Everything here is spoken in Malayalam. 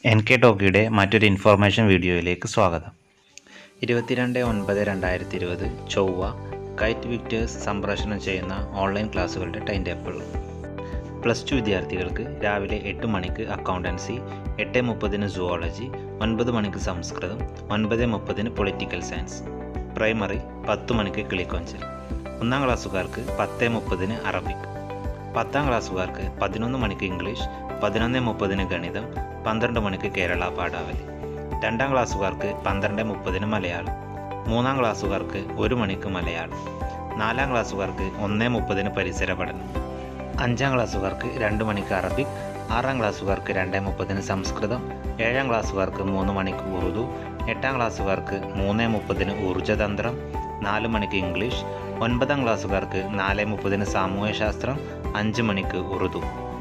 എൻ കെ ടോക്കിയുടെ മറ്റൊരു ഇൻഫോർമേഷൻ വീഡിയോയിലേക്ക് സ്വാഗതം ഇരുപത്തിരണ്ട് ഒൻപത് രണ്ടായിരത്തി ഇരുപത് ചൊവ്വ കൈറ്റ് വിക്ടേഴ്സ് സംപ്രേഷണം ചെയ്യുന്ന ഓൺലൈൻ ക്ലാസ്സുകളുടെ ടൈം ടേബിൾ പ്ലസ് ടു വിദ്യാർത്ഥികൾക്ക് രാവിലെ എട്ട് മണിക്ക് അക്കൗണ്ടൻസി എട്ട് മുപ്പതിന് സുവോളജി ഒൻപത് മണിക്ക് സംസ്കൃതം ഒൻപത് മുപ്പതിന് പൊളിറ്റിക്കൽ സയൻസ് പ്രൈമറി പത്ത് മണിക്ക് കിളിക്കൊഞ്ചൽ ഒന്നാം ക്ലാസ്സുകാർക്ക് പത്ത് മുപ്പതിന് അറബിക് പത്താം ക്ലാസ്സുകാർക്ക് പതിനൊന്ന് മണിക്ക് ഇംഗ്ലീഷ് പതിനൊന്ന് മുപ്പതിന് ഗണിതം പന്ത്രണ്ട് മണിക്ക് കേരള പാഠാവലി രണ്ടാം ക്ലാസ്സുകാർക്ക് പന്ത്രണ്ട് മുപ്പതിന് മലയാളം മൂന്നാം ക്ലാസ്സുകാർക്ക് ഒരു മണിക്ക് മലയാളം നാലാം ക്ലാസ്സുകാർക്ക് ഒന്ന് മുപ്പതിന് പരിസര പഠനം അഞ്ചാം ക്ലാസ്സുകാർക്ക് രണ്ട് മണിക്ക് അറബിക് ആറാം ക്ലാസ്സുകാർക്ക് രണ്ട് മുപ്പതിന് സംസ്കൃതം ഏഴാം ക്ലാസ്സുകാർക്ക് മൂന്ന് മണിക്ക് ഉറുദു എട്ടാം ക്ലാസ്സുകാർക്ക് മൂന്ന് മുപ്പതിന് ഊർജ്ജതന്ത്രം നാല് മണിക്ക് ഇംഗ്ലീഷ് ഒൻപതാം ക്ലാസ്സുകാർക്ക് നാല് മുപ്പതിന് സാമൂഹ്യശാസ്ത്രം അഞ്ച് മണിക്ക് ഉറുദു